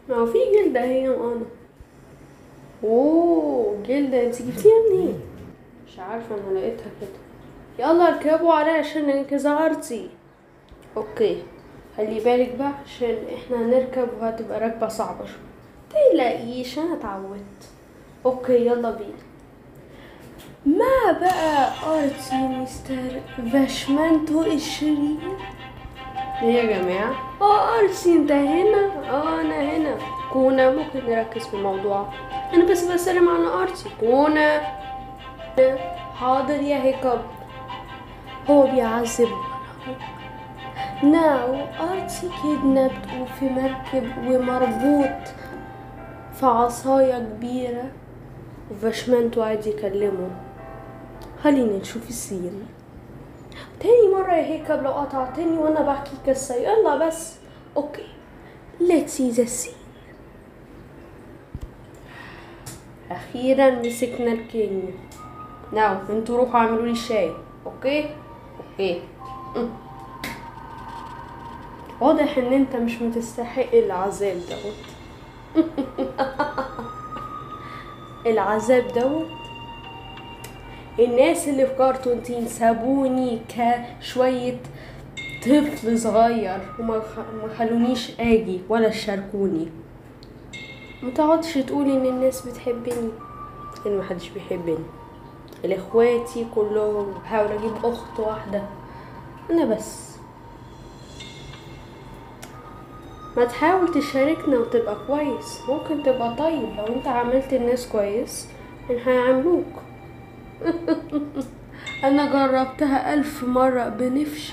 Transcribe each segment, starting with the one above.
ما هو في جلدة هي انا اوه جلدة انت جبتيها منين مش عارفة انا لقيتها كده يلا اركبوا عليها عشان انقذ ارضي اوكي خلي بالك بقى عشان احنا هنركب وهتبقى ركبة صعبة شوية متقلقيش انا اتعودت اوكي يلا بينا ما بقى ارتي مستر فاشمانتو الشرير ايه يا جماعة اه ارسي انت هنا اه انا هنا كونا ممكن نركز في الموضوع انا بس بسلم على ارتي كونا حاضر يا هيكب هو بيعذبه ناو ارتي كيدنابت وفي مركب ومربوط في عصاية كبيرة وفاشمانتو قاعد يكلمه خلينا نشوف السين تاني مرة يا هيكب لو قطعتني وانا بحكي قصة يلا بس اوكي let's see the scene اخيرا مسكنا الكينج ناو انتوا روحوا اعملوا لي الشاي اوكي اوكي أم. واضح ان انت مش متستحق العذاب دوت العذاب دوت الناس اللي في كرتونتين سابوني كشوية طفل صغير وما خ- ما خلونيش اجي ولا شاركوني متقعدش تقولي ان الناس بتحبني ان محدش بيحبني الاخواتي كلهم بحاول اجيب اخت واحدة انا بس ما تحاول تشاركنا وتبقى كويس ممكن تبقى طيب لو انت عملت الناس كويس ان هيعملوك انا جربتها الف مرة بنفشل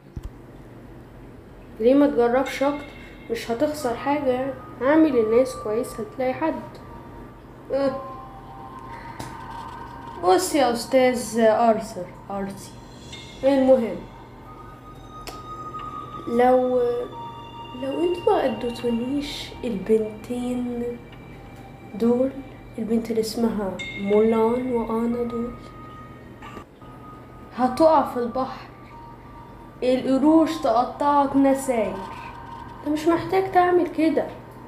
ليه ما تجربش اكتر مش هتخسر حاجة يعني اعمل الناس كويس هتلاقي حد أه. بص يا استاذ ارثر ارتي المهم لو لو انتوا ما اديتونيش البنتين دول البنت اللي اسمها مولان وانا دول هتقع في البحر القروش تقطعك نساير انت مش محتاج تعمل كده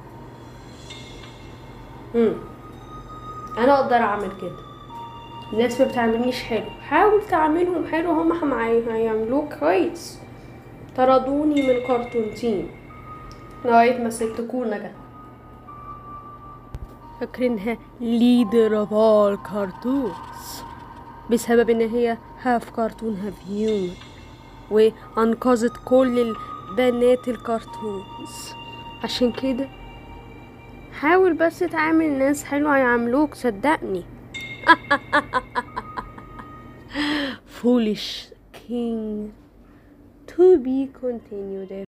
مم. انا اقدر اعمل كده الناس ما بتعملنيش حلو حاول تعملهم حلو هم هم هيعملوك كويس طردوني من كرتونتين لغاية ما ست كونا جت فاكرينها ليدر اوف اول كارتونز بسبب ان هي هاف كرتون هاف هيومن وانقذت كل البنات الكرتونز عشان كده حاول بس تعامل ناس حلو هيعملوك صدقني foolish king to be continued